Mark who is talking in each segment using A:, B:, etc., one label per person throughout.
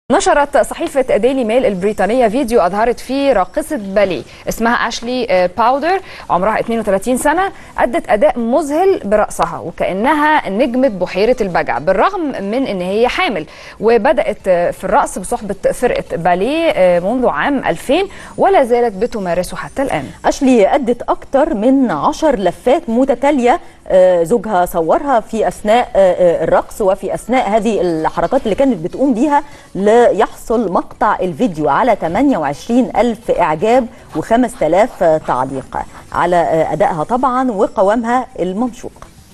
A: نشرت صحيفة ديلي ميل البريطانية فيديو أظهرت فيه راقصة باليه اسمها أشلي باودر عمرها 32 سنة أدت أداء مذهل برأسها وكأنها نجمة بحيرة البجع بالرغم من أن هي حامل وبدأت في الرقص بصحبة فرقة باليه منذ عام 2000 ولا زالت بتمارسه حتى الآن
B: أشلي أدت أكثر من عشر لفات متتالية زوجها صورها في أثناء الرقص وفي أثناء هذه الحركات اللي كانت بتقوم بيها ليحصل مقطع الفيديو على 28 ألف إعجاب و5000 تعليق على أدائها طبعا وقوامها الممشوق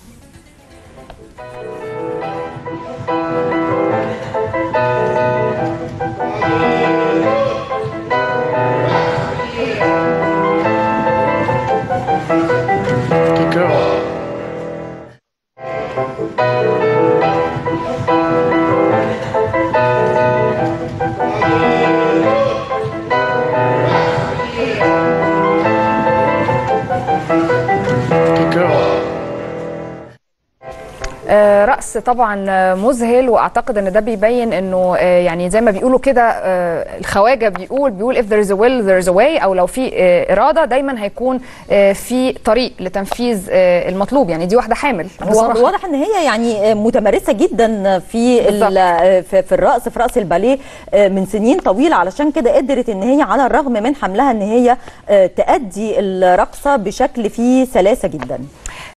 C: Good girl. Good girl.
A: آه، رأس طبعا آه، مذهل واعتقد ان ده بيبين انه آه، يعني زي ما بيقولوا كده آه، الخواجه بيقول بيقول if there is a will there is a way او لو في آه، اراده دايما هيكون آه، في طريق لتنفيذ آه، المطلوب يعني دي واحده حامل
B: هو
A: بصراحة.
B: واضح ان هي يعني متمرسه جدا في
A: بالظبط.
B: ال- في في الرقص في رقص الباليه من سنين طويله علشان كده قدرت ان هي على الرغم من حملها ان هي تأدي الرقصه بشكل فيه سلاسه جدا